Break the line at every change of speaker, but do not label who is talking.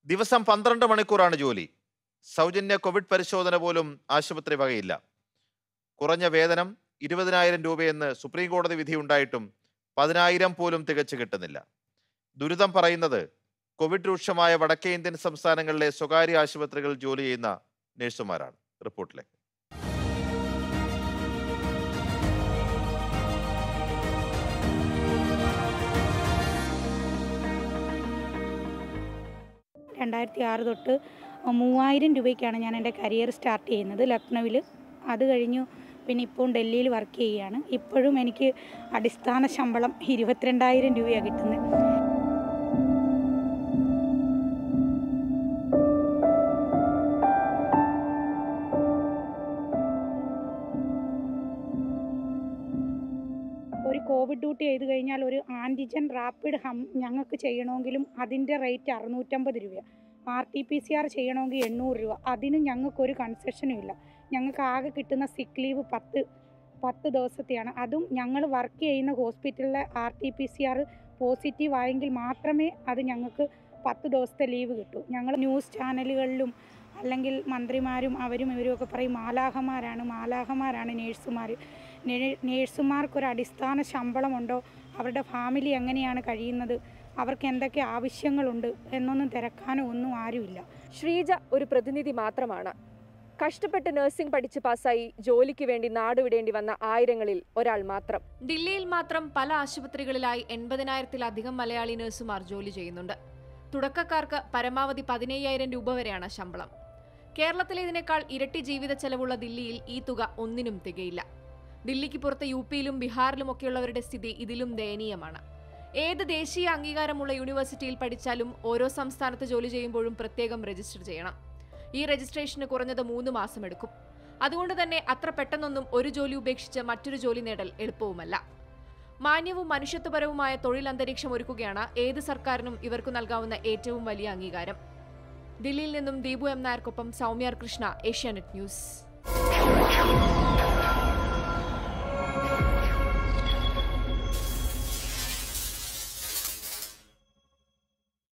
ദിവസം പന്ത്രണ്ട് മണിക്കൂറാണ് ജോലി സൗജന്യ കോവിഡ് പരിശോധന പോലും ആശുപത്രി വകയില്ല കുറഞ്ഞ വേതനം ഇരുപതിനായിരം രൂപയെന്ന് സുപ്രീം കോടതി വിധിയുണ്ടായിട്ടും പതിനായിരം പോലും തികച്ചു കിട്ടുന്നില്ല ദുരിതം പറയുന്നത് കോവിഡ് രൂക്ഷമായ വടക്കേ ഇന്ത്യൻ സംസ്ഥാനങ്ങളിലെ സ്വകാര്യ ആശുപത്രികളിൽ ജോലി ചെയ്യുന്ന നഴ്സുമാരാണ് റിപ്പോർട്ടിലേക്ക്
രണ്ടായിരത്തി ആറ് തൊട്ട് മൂവായിരം രൂപയ്ക്കാണ് ഞാൻ എൻ്റെ കരിയർ സ്റ്റാർട്ട് ചെയ്യുന്നത് ലക്നൗവിൽ അത് കഴിഞ്ഞു പിന്നെ ഇപ്പോൾ ഡൽഹിയിൽ വർക്ക് ചെയ്യുകയാണ് ഇപ്പോഴും എനിക്ക് അടിസ്ഥാന ശമ്പളം ഇരുപത്തിരണ്ടായിരം രൂപയാണ് കിട്ടുന്നത് ഒരു കോവിഡ് ഡ്യൂട്ടി ചെയ്ത് കഴിഞ്ഞാൽ ഒരു ആൻറ്റിജൻ റാപ്പിഡ് ഹം ഞങ്ങൾക്ക് ചെയ്യണമെങ്കിലും അതിൻ്റെ റേറ്റ് അറുന്നൂറ്റമ്പത് രൂപയാണ് R T P C R ചെയ്യണമെങ്കിൽ എണ്ണൂറ് രൂപ അതിനും ഞങ്ങൾക്കൊരു കൺസെഷനും ഇല്ല ഞങ്ങൾക്ക് ആകെ കിട്ടുന്ന സിക്ക് ലീവ് പത്ത് പത്ത് ദിവസത്തെയാണ് അതും ഞങ്ങൾ വർക്ക് ചെയ്യുന്ന ഹോസ്പിറ്റലിലെ R T P C R positive ആയെങ്കിൽ മാത്രമേ അത് ഞങ്ങൾക്ക് പത്ത് ദിവസത്തെ ലീവ് കിട്ടൂ ഞങ്ങൾ ന്യൂസ് ചാനലുകളിലും അല്ലെങ്കിൽ മന്ത്രിമാരും അവരും ഇവരും ഒക്കെ പറയും മാലാഹമാരാണ് മാലാഹമാരാണ് നേഴ്സുമാർ നേഴ്സുമാർക്കൊരു അടിസ്ഥാന ശമ്പളമുണ്ടോ അവരുടെ ഫാമിലി എങ്ങനെയാണ് കഴിയുന്നത് അവർക്ക് എന്തൊക്കെ ആവശ്യങ്ങളുണ്ട് എന്നൊന്നും തിരക്കാനോ ഒന്നും ആരുമില്ല
ശ്രീജ ഒരു പ്രതിനിധി മാത്രമാണ് കഷ്ടപ്പെട്ട് നഴ്സിംഗ് പഠിച്ച് പാസ്സായി ജോലിക്ക് വേണ്ടി നാടുവിടേണ്ടി വന്ന ആയിരങ്ങളിൽ ഒരാൾ മാത്രം
ദില്ലിയിൽ മാത്രം പല ആശുപത്രികളിലായി എൺപതിനായിരത്തിലധികം മലയാളി നഴ്സുമാർ ജോലി ചെയ്യുന്നുണ്ട് തുടക്കക്കാർക്ക് പരമാവധി പതിനയ്യായിരം രൂപ വരെയാണ് ശമ്പളം കേരളത്തിലേതിനേക്കാൾ ഇരട്ടി ജീവിത ചെലവുള്ള ദില്ലിയിൽ ഈ തുക ഒന്നിനും തികയില്ല ദില്ലിക്ക് പുറത്ത് യു പിയിലും ബീഹാറിലുമൊക്കെയുള്ളവരുടെ സ്ഥിതി ഇതിലും ദയനീയമാണ് ഏത് ദേശീയ അംഗീകാരമുള്ള യൂണിവേഴ്സിറ്റിയിൽ പഠിച്ചാലും ഓരോ സംസ്ഥാനത്ത് ജോലി ചെയ്യുമ്പോഴും പ്രത്യേകം രജിസ്റ്റർ ചെയ്യണം ഈ രജിസ്ട്രേഷന് കുറഞ്ഞത് മൂന്ന് മാസം എടുക്കും അതുകൊണ്ട് തന്നെ അത്ര പെട്ടെന്നൊന്നും ഒരു ജോലി ഉപേക്ഷിച്ച് മറ്റൊരു ജോലി നേടൽ എളുപ്പവുമല്ല മാന്യവും മനുഷ്യത്വപരവുമായ തൊഴിൽ അന്തരീക്ഷം ഒരുക്കുകയാണ് ഏത് സർക്കാരിനും ഇവർക്ക് നൽകാവുന്ന ഏറ്റവും വലിയ അംഗീകാരം ദില്ലിയിൽ നിന്നും ദീപു എം നായർക്കൊപ്പം സൗമ്യാർ കൃഷ്ണ ഏഷ്യാനെറ്റ് ന്യൂസ്